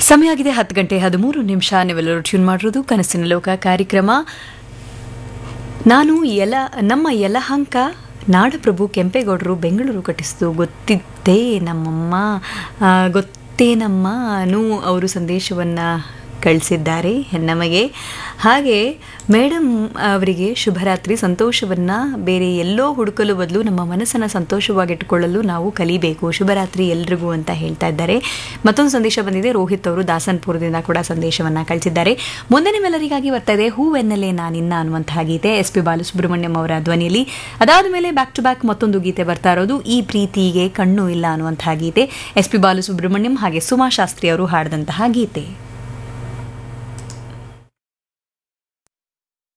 ಸಮಯ ಆಗಿದೆ ಹತ್ತು ಗಂಟೆ ಹದಿಮೂರು ನಿಮಿಷ ನೀವೆಲ್ಲರೂ ಟ್ಯೂನ್ ಮಾಡಿರೋದು ಕನಸಿನ ಲೋಕ ಕಾರ್ಯಕ್ರಮ ನಾನು ಎಲ ನಮ್ಮ ಯಲಹಂಕ ನಾಡಪ್ರಭು ಕೆಂಪೇಗೌಡರು ಬೆಂಗಳೂರು ಕಟ್ಟಿಸಿದ್ದು ಗೊತ್ತಿದ್ದೇ ನಮ್ಮಮ್ಮ ಆ, ಗೊತ್ತೇನಮ್ಮನೂ ಅವರು ಸಂದೇಶವನ್ನು ಕಳಿಸಿದ್ದಾರೆ ನಮಗೆ ಹಾಗೆ ಮೇಡಮ್ ಅವರಿಗೆ ಶುಭರಾತ್ರಿ ಸಂತೋಷವನ್ನು ಬೇರೆ ಎಲ್ಲೋ ಹುಡುಕಲು ಬದಲು ನಮ್ಮ ಮನಸ್ಸನ್ನು ಸಂತೋಷವಾಗಿಟ್ಟುಕೊಳ್ಳಲು ನಾವು ಕಲಿಬೇಕು ಶುಭರಾತ್ರಿ ಎಲ್ರಿಗೂ ಅಂತ ಹೇಳ್ತಾ ಇದ್ದಾರೆ ಮತ್ತೊಂದು ಸಂದೇಶ ಬಂದಿದೆ ರೋಹಿತ್ ಅವರು ದಾಸನ್ಪುರದಿಂದ ಕೂಡ ಸಂದೇಶವನ್ನು ಕಳಿಸಿದ್ದಾರೆ ಮುಂದೆ ನಿಮ್ಮೆಲ್ಲರಿಗಾಗಿ ಬರ್ತಾ ಇದೆ ಹೂವೆನ್ನಲೇ ನಾನಿನ್ನ ಅನ್ನುವಂತಹ ಗೀತೆ ಎಸ್ ಪಿ ಬಾಲಸುಬ್ರಹ್ಮಣ್ಯಂ ಅವರ ಧ್ವನಿಯಲ್ಲಿ ಅದಾದ ಮೇಲೆ ಬ್ಯಾಕ್ ಟು ಬ್ಯಾಕ್ ಮತ್ತೊಂದು ಗೀತೆ ಬರ್ತಾ ಇರೋದು ಈ ಪ್ರೀತಿಗೆ ಕಣ್ಣು ಇಲ್ಲ ಅನ್ನುವಂತಹ ಗೀತೆ ಎಸ್ ಪಿ ಬಾಲಸುಬ್ರಹ್ಮಣ್ಯಂ ಹಾಗೆ ಸುಮಾ ಶಾಸ್ತ್ರಿ ಅವರು ಹಾಡಿದಂತಹ ಗೀತೆ